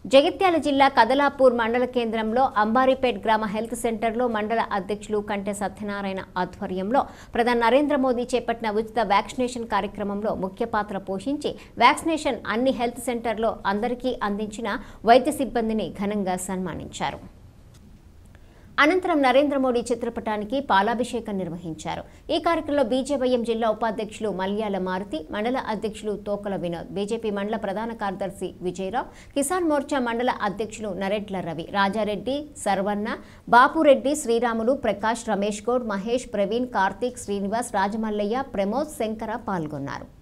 జగిత్యాల జిల్లా కదలాపూర్ మండల కేంద్రంలో అంబారిపేట్ గ్రామ హెల్త్ సెంటర్లో మండల అధ్యక్షులు కంటె సత్యనారాయణ ఆధ్వర్యంలో ప్రధాని నరేంద్ర మోదీ చేపట్టిన ఉచిత వ్యాక్సినేషన్ కార్యక్రమంలో ముఖ్య పాత్ర పోషించి వ్యాక్సినేషన్ అన్ని హెల్త్ సెంటర్లో అందరికీ అందించిన వైద్య సిబ్బందిని ఘనంగా సన్మానించారు అనంతరం నరేంద్ర మోడీ చిత్రపటానికి పాలాభిషేకం నిర్వహించారు ఈ కార్యక్రమంలో బీజేవైఎం జిల్లా ఉపాధ్యక్షులు మల్యాల మారుతి మండల అధ్యక్షులు తోకల వినోద్ బీజేపీ మండల ప్రధాన కార్యదర్శి విజయరావు కిసాన్ మోర్చా మండల అధ్యక్షులు నరెడ్ల రవి రాజారెడ్డి సర్వన్న బాపురెడ్డి శ్రీరాములు ప్రకాష్ రమేష్ గౌడ్ మహేష్ ప్రవీణ్ కార్తీక్ శ్రీనివాస్ రాజమల్లయ్య ప్రమోద్ శంకర పాల్గొన్నారు